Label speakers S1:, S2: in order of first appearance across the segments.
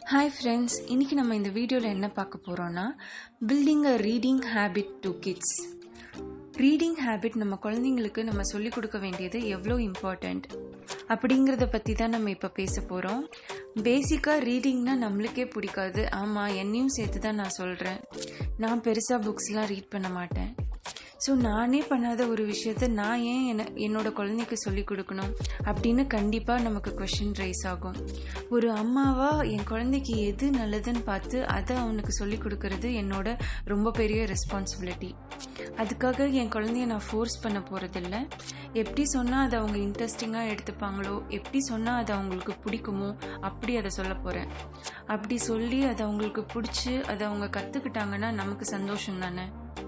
S1: hi friends இன்றைக்கி நம்ம இந்த வீடியோவில் என்ன பார்க்க போகிறோன்னா building a reading habit to kids reading habit நம்ம குழந்தைங்களுக்கு நம்ம சொல்லிக் கொடுக்க வேண்டியது எவ்வளோ இம்பார்ட்டண்ட் அப்படிங்கிறத பற்றி தான் நம்ம இப்போ பேச போகிறோம் பேசிக்காக ரீடிங்னா நம்மளுக்கே பிடிக்காது ஆமாம் என்னையும் சேர்த்து தான் நான் சொல்கிறேன் நான் பெருசாக புக்ஸ்லாம் ரீட் பண்ண மாட்டேன் ஸோ நானே பண்ணாத ஒரு விஷயத்த நான் ஏன் என்ன என்னோட குழந்தைக்கு சொல்லி கொடுக்கணும் அப்படின்னு கண்டிப்பாக நமக்கு கொஷின் ரைஸ் ஆகும் ஒரு அம்மாவா என் குழந்தைக்கு எது நல்லதுன்னு பார்த்து அதை அவனுக்கு சொல்லி கொடுக்கறது என்னோட ரொம்ப பெரிய ரெஸ்பான்சிபிலிட்டி அதுக்காக என் குழந்தைய நான் ஃபோர்ஸ் பண்ண போகிறதில்ல எப்படி சொன்னால் அதை அவங்க இன்ட்ரெஸ்டிங்காக எடுத்துப்பாங்களோ எப்படி சொன்னால் அது அவங்களுக்கு பிடிக்குமோ அப்படி அதை சொல்ல போகிறேன் அப்படி சொல்லி அதை அவங்களுக்கு பிடிச்சி அதை அவங்க கற்றுக்கிட்டாங்கன்னா நமக்கு சந்தோஷம் தானே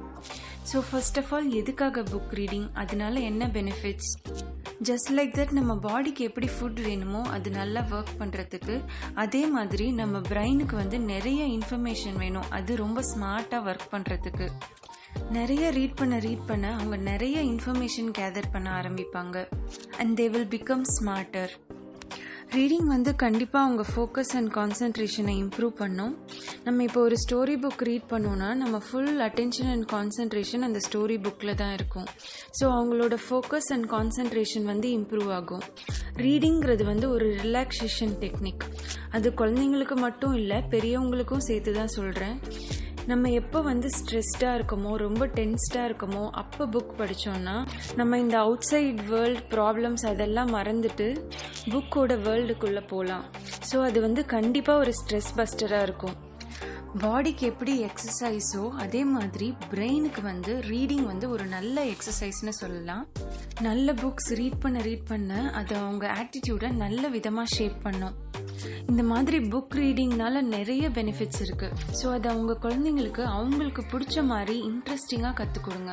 S1: ஸோ ஃபர்ஸ்ட் ஆஃப் ஆல் எதுக்காக புக் ரீடிங் அதனால என்ன பெனிஃபிட்ஸ் ஜஸ்ட் லைக் தட் நம்ம பாடிக்கு எப்படி ஃபுட் வேணுமோ அது நல்லா ஒர்க் பண்ணுறதுக்கு அதே மாதிரி நம்ம பிரெயினுக்கு வந்து நிறைய இன்ஃபர்மேஷன் வேணும் அது ரொம்ப ஸ்மார்ட்டாக ஒர்க் பண்ணுறதுக்கு நிறைய ரீட் பண்ண ரீட் பண்ண அவங்க நிறைய இன்ஃபர்மேஷன் கேதர் பண்ண ஆரம்பிப்பாங்க and they will become smarter reading வந்து கண்டிப்பாக அவங்க ஃபோக்கஸ் அண்ட் கான்சன்ட்ரேஷனை இம்ப்ரூவ் பண்ணும் நம்ம இப்போ ஒரு ஸ்டோரி புக் ரீட் பண்ணோன்னா நம்ம ஃபுல் அட்டென்ஷன் அண்ட் கான்சன்ட்ரேஷன் அந்த ஸ்டோரி புக்கில் தான் இருக்கும் ஸோ அவங்களோட ஃபோக்கஸ் அண்ட் கான்சன்ட்ரேஷன் வந்து இம்ப்ரூவ் ஆகும் ரீடிங்கிறது வந்து ஒரு ரிலாக்ஸேஷன் டெக்னிக் அது குழந்தைங்களுக்கு மட்டும் இல்லை பெரியவங்களுக்கும் சேர்த்து தான் சொல்கிறேன் நம்ம எப்போ வந்து ஸ்ட்ரெஸ்டாக இருக்கமோ ரொம்ப டென்ஸ்டாக இருக்கமோ அப்போ புக் படித்தோன்னா நம்ம இந்த அவுட் சைட் வேர்ல்ட் ப்ராப்ளம்ஸ் அதெல்லாம் மறந்துட்டு புக்கோட வேர்ல்டுக்குள்ளே போகலாம் ஸோ அது வந்து கண்டிப்பாக ஒரு ஸ்ட்ரெஸ் பஸ்டராக இருக்கும் பாடிக்கு எப்படி எக்ஸசைஸோ அதே மாதிரி பிரெயினுக்கு வந்து ரீடிங் வந்து ஒரு நல்ல எக்ஸசைஸ்னு சொல்லலாம் நல்ல புக்ஸ் ரீட் பண்ண ரீட் பண்ண அது அவங்க ஆட்டிடியூடை நல்ல விதமாக ஷேப் பண்ணும் இந்த மாதிரி புக் ரீடிங்னால நிறைய பெனிஃபிட்ஸ் இருக்கு ஸோ அதை அவங்க குழந்தைங்களுக்கு அவங்களுக்கு பிடிச்ச மாதிரி இன்ட்ரெஸ்டிங்காக கற்றுக் கொடுங்க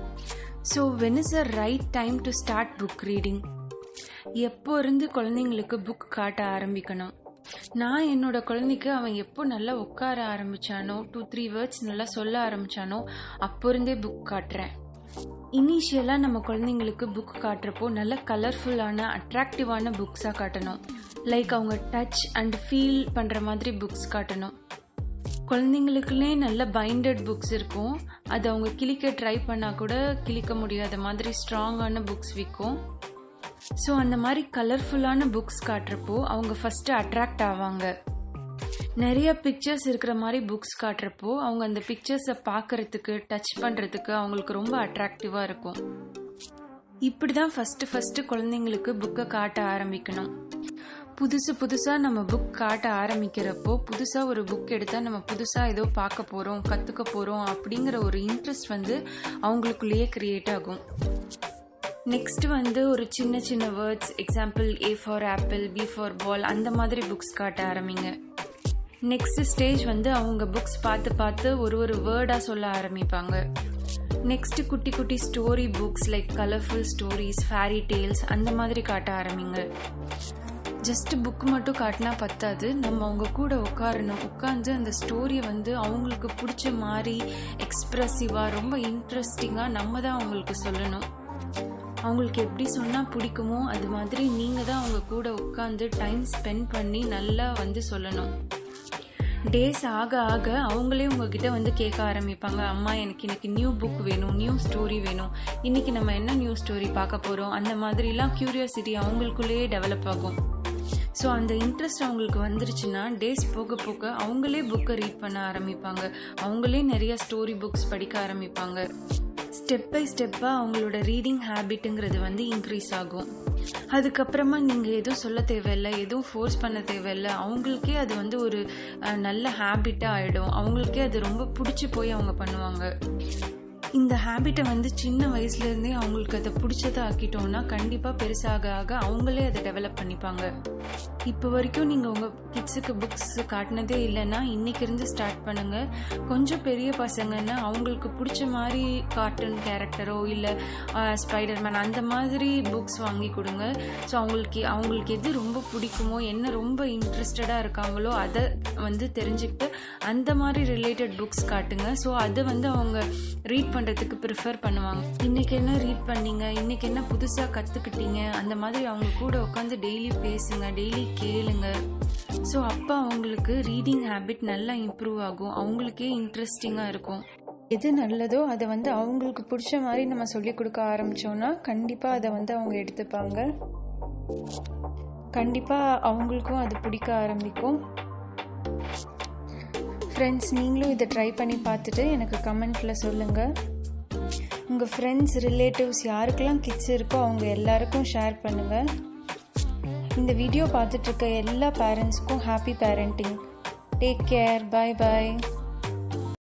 S1: so when is a right time to start book reading எப்போ இருந்து குழந்தைங்களுக்கு புக் காட்ட ஆரம்பிக்கணும் நான் என்னோட குழந்தைக்கு அவன் எப்போ நல்லா உட்கார ஆரம்பிச்சானோ டூ த்ரீ வேர்ட்ஸ் நல்லா சொல்ல ஆரம்பிச்சானோ அப்போ இருந்தே புக் காட்டுறேன் இனிஷியலாக நம்ம குழந்தைங்களுக்கு புக் காட்டுறப்போ நல்ல கலர்ஃபுல்லான அட்ராக்டிவான புக்ஸாக காட்டணும் லைக் அவங்க டச் அண்ட் ஃபீல் பண்ணுற மாதிரி புக்ஸ் காட்டணும் குழந்தைங்களுக்குள்ளே நல்ல பைண்டட் புக்ஸ் இருக்கும் அது அவங்க கிளிக்க ட்ரை பண்ணால் கூட கிளிக்க முடியாத மாதிரி ஸ்ட்ராங்கான புக்ஸ் விற்கும் ஸோ அந்த மாதிரி கலர்ஃபுல்லான புக்ஸ் காட்டுறப்போ அவங்க ஃபஸ்ட்டு அட்ராக்ட் ஆவாங்க நிறைய பிக்சர்ஸ் இருக்கிற மாதிரி புக்ஸ் காட்டுறப்போ அவங்க அந்த பிக்சர்ஸை பார்க்கறதுக்கு டச் பண்ணுறதுக்கு அவங்களுக்கு ரொம்ப அட்ராக்டிவாக இருக்கும் இப்படி தான் ஃபஸ்ட்டு ஃபஸ்ட்டு குழந்தைங்களுக்கு புக்கை காட்ட ஆரம்பிக்கணும் புதுசு புதுசாக நம்ம புக் காட்ட ஆரம்பிக்கிறப்போ புதுசாக ஒரு புக் எடுத்தால் நம்ம புதுசாக ஏதோ பார்க்க போகிறோம் கற்றுக்க போகிறோம் அப்படிங்கிற ஒரு இன்ட்ரெஸ்ட் வந்து அவங்களுக்குள்ளேயே க்ரியேட் ஆகும் நெக்ஸ்ட் வந்து ஒரு சின்ன சின்ன words example A for apple B for ball அந்த மாதிரி புக்ஸ் காட்ட ஆரம்பிங்க நெக்ஸ்ட் ஸ்டேஜ் வந்து அவங்க புக்ஸ் பார்த்து பார்த்து ஒரு ஒரு வேர்டாக சொல்ல ஆரம்பிப்பாங்க நெக்ஸ்ட் குட்டி குட்டி story books like colourful stories fairy tales அந்த மாதிரி காட்ட ஆரம்பிங்க ஜஸ்ட் புக் மட்டும் காட்டினா பத்தாது நம்ம அவங்க கூட உட்காரணும் உட்காந்து அந்த ஸ்டோரியை வந்து அவங்களுக்கு பிடிச்ச மாதிரி எக்ஸ்ப்ரெசிவாக ரொம்ப இன்ட்ரெஸ்டிங்காக நம்ம தான் அவங்களுக்கு சொல்லணும் அவங்களுக்கு எப்படி சொன்னால் பிடிக்குமோ அது மாதிரி நீங்கள் தான் அவங்க கூட உட்காந்து டைம் ஸ்பெண்ட் பண்ணி நல்லா வந்து சொல்லணும் டேஸ் ஆக ஆக அவங்களே உங்ககிட்ட வந்து கேட்க ஆரம்பிப்பாங்க அம்மா எனக்கு இன்னைக்கு நியூ புக் வேணும் நியூ ஸ்டோரி வேணும் இன்னைக்கு நம்ம என்ன நியூ ஸ்டோரி பார்க்க போகிறோம் அந்த மாதிரிலாம் க்யூரியாசிட்டி அவங்களுக்குள்ளேயே டெவலப் ஆகும் ஸோ அந்த இன்ட்ரெஸ்ட் அவங்களுக்கு வந்துருச்சுன்னா டேஸ் போக போக அவங்களே புக்கை ரீட் பண்ண ஆரம்பிப்பாங்க அவங்களே நிறைய ஸ்டோரி புக்ஸ் படிக்க ஆரம்பிப்பாங்க ஸ்டெப் பை ஸ்டெப்பாக அவங்களோட ரீடிங் ஹேபிட்டுங்கிறது வந்து இன்க்ரீஸ் ஆகும் அதுக்கப்புறமா நீங்கள் எதுவும் சொல்ல தேவையில்லை எதுவும் ஃபோர்ஸ் பண்ண தேவையில்லை அவங்களுக்கே அது வந்து ஒரு நல்ல ஹேபிட்டாக ஆகிடும் அவங்களுக்கே அது ரொம்ப பிடிச்சி போய் அவங்க பண்ணுவாங்க இந்த ஹேபிட்டை வந்து சின்ன வயசுலேருந்தே அவங்களுக்கு அதை பிடிச்சதை ஆக்கிட்டோன்னா கண்டிப்பாக பெருசாக ஆக அவங்களே அதை டெவலப் பண்ணிப்பாங்க இப்போ வரைக்கும் நீங்கள் உங்கள் கிட்ஸுக்கு புக்ஸ் காட்டினதே இல்லைன்னா இன்றைக்கி இருந்து ஸ்டார்ட் பண்ணுங்கள் கொஞ்சம் பெரிய பசங்கன்னா அவங்களுக்கு பிடிச்ச மாதிரி கார்ட்டூன் கேரக்டரோ இல்லை ஸ்பைடர்மேன் அந்த மாதிரி புக்ஸ் வாங்கி கொடுங்க ஸோ அவங்களுக்கு அவங்களுக்கு எது ரொம்ப பிடிக்குமோ என்ன ரொம்ப இன்ட்ரெஸ்டடாக இருக்காங்களோ அதை வந்து தெரிஞ்சுக்கிட்டு அந்த மாதிரி ரிலேட்டட் புக்ஸ் காட்டுங்க ஸோ அதை வந்து அவங்க ரீட் பண்ண பண்ணுறதுக்கு ப்ரிஃபர் பண்ணுவாங்க இன்றைக்கி என்ன ரீட் பண்ணீங்க இன்றைக்கி என்ன புதுசாக கற்றுக்கிட்டீங்க அந்த மாதிரி அவங்க கூட உட்காந்து டெய்லி பேசுங்க டெய்லி கேளுங்க ஸோ அப்போ அவங்களுக்கு ரீடிங் ஹேபிட் நல்லா இம்ப்ரூவ் ஆகும் அவங்களுக்கே இன்ட்ரெஸ்டிங்காக இருக்கும் எது நல்லதோ அதை வந்து அவங்களுக்கு பிடிச்ச மாதிரி நம்ம சொல்லி கொடுக்க ஆரம்பித்தோன்னா கண்டிப்பாக அதை வந்து அவங்க எடுத்துப்பாங்க கண்டிப்பாக அவங்களுக்கும் அது பிடிக்க ஆரம்பிக்கும் ஃப்ரெண்ட்ஸ் நீங்களும் இதை ட்ரை பண்ணி பார்த்துட்டு எனக்கு கமெண்ட்டில் சொல்லுங்கள் உங்கள் ஃப்ரெண்ட்ஸ் ரிலேட்டிவ்ஸ் யாருக்கெல்லாம் கிட்ஸ் இருக்கோ அவங்க எல்லாருக்கும் ஷேர் பண்ணுங்கள் இந்த வீடியோ பார்த்துட்ருக்க எல்லா பேரண்ட்ஸ்க்கும் happy parenting take care bye பாய்